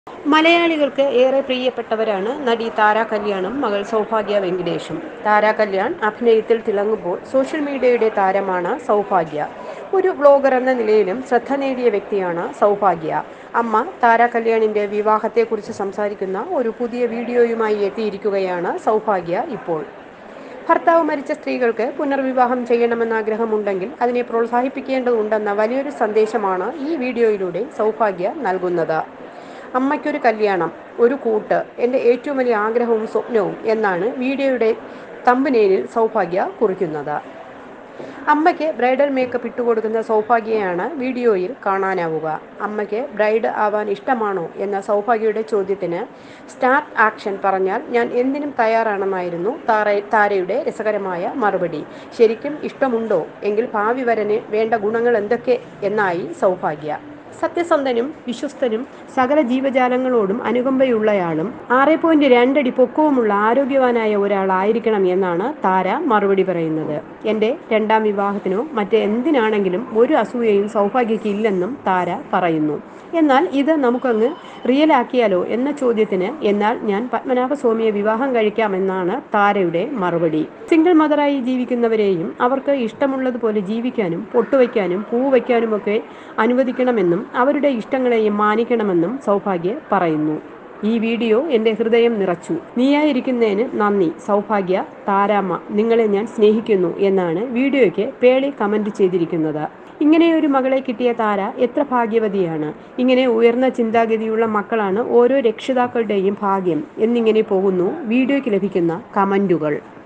മലയാളികൾക്ക് ഏറെ പ്രിയപ്പെട്ടവരാണ് നടി താര കല്യാണും മകൾ സൗഭാഗ്യ വെങ്കിടേഷും താര കല്യാൺ അഭിനയത്തിൽ തിളങ്ങുമ്പോൾ സോഷ്യൽ മീഡിയയുടെ താരമാണ് സൗഭാഗ്യ ഒരു വ്ളോഗർ എന്ന നിലയിലും ശ്രദ്ധ നേടിയ വ്യക്തിയാണ് സൗഭാഗ്യ അമ്മ താര കല്യാണിന്റെ വിവാഹത്തെക്കുറിച്ച് സംസാരിക്കുന്ന ഒരു പുതിയ വീഡിയോയുമായി എത്തിയിരിക്കുകയാണ് സൗഭാഗ്യ ഇപ്പോൾ ഭർത്താവ് മരിച്ച സ്ത്രീകൾക്ക് പുനർവിവാഹം ചെയ്യണമെന്ന ആഗ്രഹമുണ്ടെങ്കിൽ അതിനെ പ്രോത്സാഹിപ്പിക്കേണ്ടതുണ്ടെന്ന വലിയൊരു സന്ദേശമാണ് ഈ വീഡിയോയിലൂടെ സൗഭാഗ്യ നൽകുന്നത് അമ്മയ്ക്കൊരു കല്യാണം ഒരു കൂട്ട് എൻ്റെ ഏറ്റവും വലിയ ആഗ്രഹവും സ്വപ്നവും എന്നാണ് വീഡിയോയുടെ തമ്പനേലിൽ സൗഭാഗ്യ കുറിക്കുന്നത് അമ്മയ്ക്ക് ബ്രൈഡൽ മേക്കപ്പ് ഇട്ടുകൊടുക്കുന്ന സൗഭാഗ്യയാണ് വീഡിയോയിൽ കാണാനാവുക അമ്മയ്ക്ക് ബ്രൈഡ് ആവാൻ ഇഷ്ടമാണോ എന്ന സൗഭാഗ്യയുടെ ചോദ്യത്തിന് സ്റ്റാർട്ട് ആക്ഷൻ പറഞ്ഞാൽ ഞാൻ എന്തിനും തയ്യാറാണെന്നായിരുന്നു താര താരയുടെ രസകരമായ മറുപടി ശരിക്കും ഇഷ്ടമുണ്ടോ എങ്കിൽ ഭാവി വരന് വേണ്ട ഗുണങ്ങൾ എന്തൊക്കെ എന്നായി സൗഭാഗ്യ സത്യസന്ധനും വിശ്വസ്തനും സകല ജീവജാലങ്ങളോടും അനുകമ്പയുള്ളയാളും ആറ് പോയിന്റ് രണ്ടടി പൊക്കവുമുള്ള ആരോഗ്യവാനായ ഒരാളായിരിക്കണം എന്നാണ് താര മറുപടി പറയുന്നത് എൻ്റെ രണ്ടാം വിവാഹത്തിനോ മറ്റെന്തിനാണെങ്കിലും ഒരു അസൂയയും സൗഭാഗ്യയ്ക്ക് ഇല്ലെന്നും താര പറയുന്നു എന്നാൽ ഇത് നമുക്കങ്ങ് റിയലാക്കിയാലോ എന്ന ചോദ്യത്തിന് എന്നാൽ ഞാൻ പത്മനാഭസ്വാമിയെ വിവാഹം കഴിക്കാമെന്നാണ് താരയുടെ മറുപടി സിംഗിൾ മദറായി ജീവിക്കുന്നവരെയും അവർക്ക് ഇഷ്ടമുള്ളതുപോലെ ജീവിക്കാനും പൊട്ടുവയ്ക്കാനും പൂ വയ്ക്കാനുമൊക്കെ അനുവദിക്കണമെന്നും അവരുടെ ഇഷ്ടങ്ങളെയും മാനിക്കണമെന്നും സൗഭാഗ്യ പറയുന്നു ഈ വീഡിയോ എൻ്റെ ഹൃദയം നിറച്ചു നീയായിരിക്കുന്നതിന് നന്ദി സൗഭാഗ്യ താരാമ്മ നിങ്ങളെ ഞാൻ സ്നേഹിക്കുന്നു എന്നാണ് വീഡിയോയ്ക്ക് പേളി കമൻറ്റ് ചെയ്തിരിക്കുന്നത് ഇങ്ങനെ ഒരു മകളെ കിട്ടിയ താര എത്ര ഭാഗ്യവതിയാണ് ഇങ്ങനെ ഉയർന്ന ചിന്താഗതിയുള്ള മക്കളാണ് ഓരോ രക്ഷിതാക്കളുടെയും ഭാഗ്യം എന്നിങ്ങനെ പോകുന്നു വീഡിയോയ്ക്ക് ലഭിക്കുന്ന കമൻറ്റുകൾ